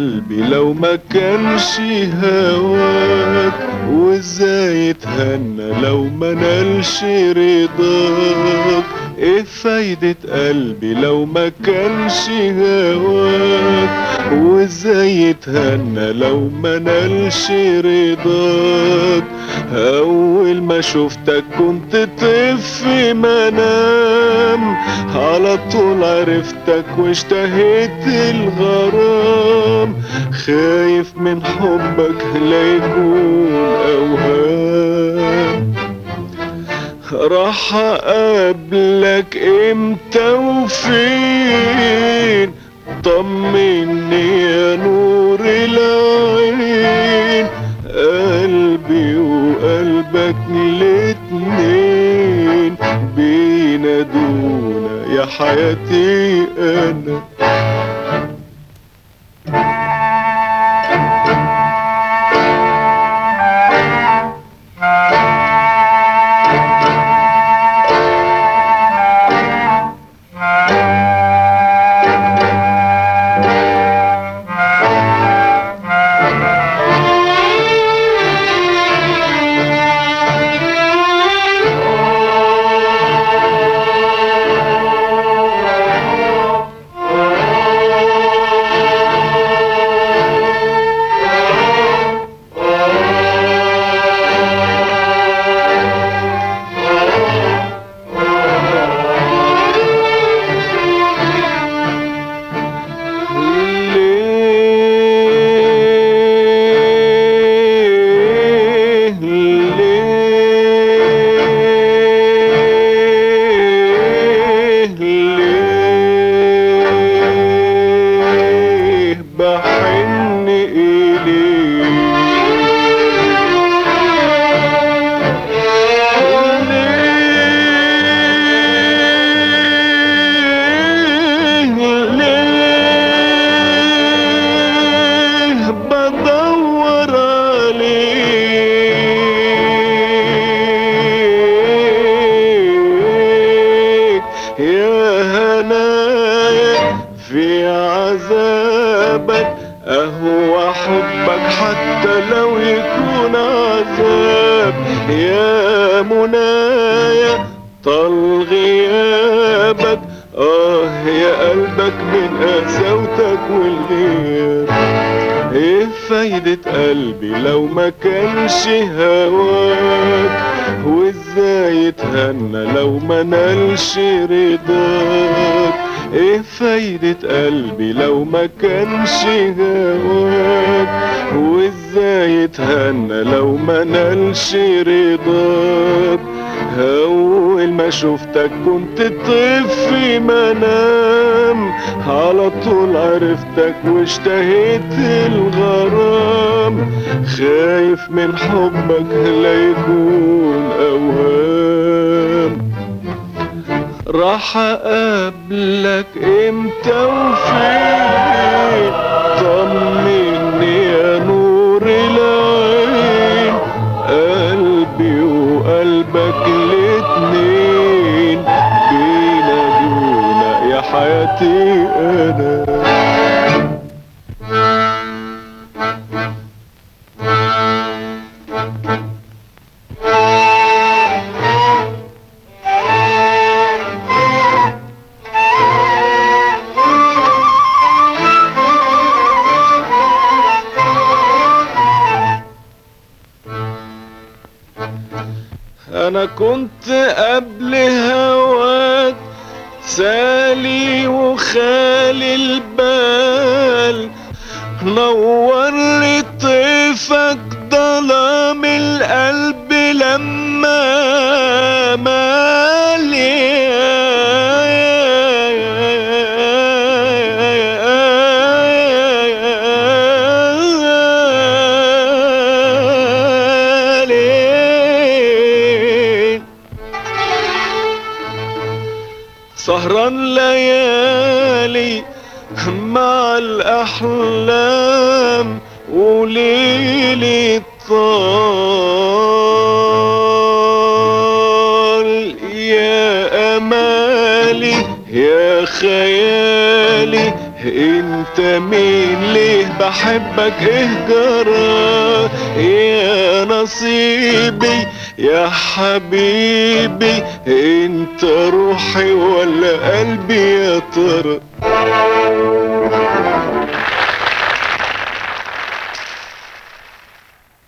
قلبي لو ما كانش هواك وازاي يتهنى لو ما نالش رضاك ايه فايدة قلبي لو ما كانش هواك وازاي يتهنى لو ما نالش رضاك اول ما شفتك كنت طفل في منام على طول عرفتك واشتهيت الغرام خايف من حبك لا يكون اوهام راح اقابلك امتى وفين طمني يا نور العين قلبي وقلبك الاتنين بينادونا يا حياتي انا ليه ليه ليه بحن إليك ليه بدور عليك يا هنايا في عذابك اهو احبك حتى لو يكون عذاب يا منايا طال غيابك اه يا قلبك من قساوتك والغياب ايه فايدة قلبي لو ما كانش هواك وازاي يتهنى لو ما نالش رضاك ايه فايدة قلبي لو ما كانش هواك وازاي يتهنى لو ما نالش رضاك اول ما شفتك كنت طفل في منام على طول عرفتك واشتهيت الغرام خايف من حبك لا يكون اوهام راح اقابلك امتى وفين طمني يا نور العين قلبي وقلبك الاتنين بينادونا يا حياتي انا انا كنت قبل هواك سالي وخالي البال نور لي طيفك ظلام القلب لما مالي سهران ليالي مع الأحلام وليلي طال يا أمالي يا خيالي انت مين ليه بحب احبك اهجرة يا نصيبي يا حبيبي انت روحي ولا قلبي يا ترى